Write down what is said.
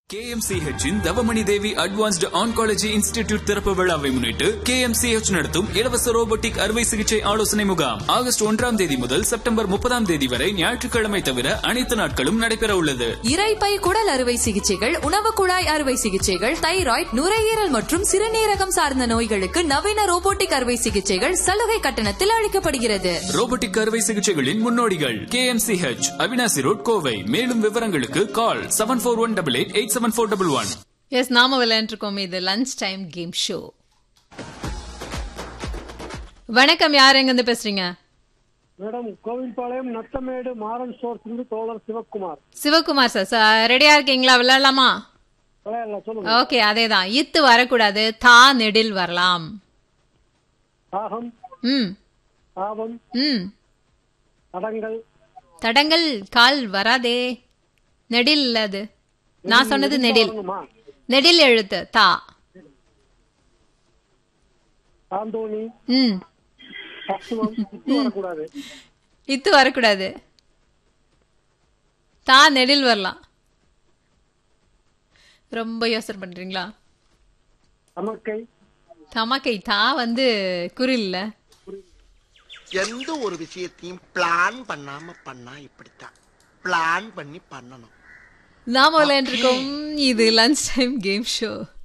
KMCH இன் Thavamani Devi advanced oncology institute திறப்பு விழாவை முன்னிட்டு KMCH நடத்தும் இலவச ரோபோட்டிக் அறுவை சிகிச்சை ஆலோசனை முகாம் ஆகஸ்ட் ஒன்றாம் தேதி முதல் செப்டம்பர் முப்பதாம் தேதி வரை ஞாயிற்றுக்கிழமை தவிர அனைத்து நாட்களும் நடைபெற உள்ளது இரைப்பை குடல் அறுவை சிகிச்சைகள் உணவு குழாய் அறுவை சிகிச்சைகள் தைராய்டு நுரையீரல் மற்றும் சிறுநீரகம் சார்ந்த நோய்களுக்கு நவீன ரோபோட்டிக் அறுவை சிகிச்சைகள் சலுகை கட்டணத்தில் அளிக்கப்படுகிறது ரோபோட்டிக் அறுவை சிகிச்சைகளின் முன்னோடிகள் KMCH அவினாசி ரோட் கோவை மேலும் விவரங்களுக்கு call seven four one double eight eight seven four double one yes நாம விளையாண்டுருக்கோம் இது லஞ்ச் டைம் கேம் ஷோ வணக்கம் யார் எங்க இருந்து பேசுறீங்க மேடம் கோவில்பாளையம் நத்தமேடு மாறன் ஸ்டோர்ஸ் இருந்து தோழர் சிவக்குமார் சிவகுமார் சார் சார் ரெடியா இருக்கீங்களா விளையாடலாமா விளையாடலாம் சொல்லுங்க ஓகே அதேதான் இத்து வரக்கூடாது தா நெடில் வரலாம் தாகம் ம் தாபம் ம் தடங்கள் தடங்கள் கால் வராதே நெடில் இல்ல அது நான் சொன்னது நெடில் வரணுமா நெடில் எழுத்து தா தாந்தோணி ம் தத்துவம் சுத்தி வரக்கூடாது இத்து வரக்கூடாது தா நெடில் வரலாம் ரொம்ப யோசனை பண்றீங்களா தமக்கை தமக்கை தா வந்து குரில்ல எந்த ஒரு விஷயத்தையும் பிளான் பண்ணாம பண்ணா இப்படித்தான் பிளான் பண்ணி பண்ணணும் நாம விளையாண்டுருக்கோம் இது லஞ்ச் டைம் கேம் ஷோ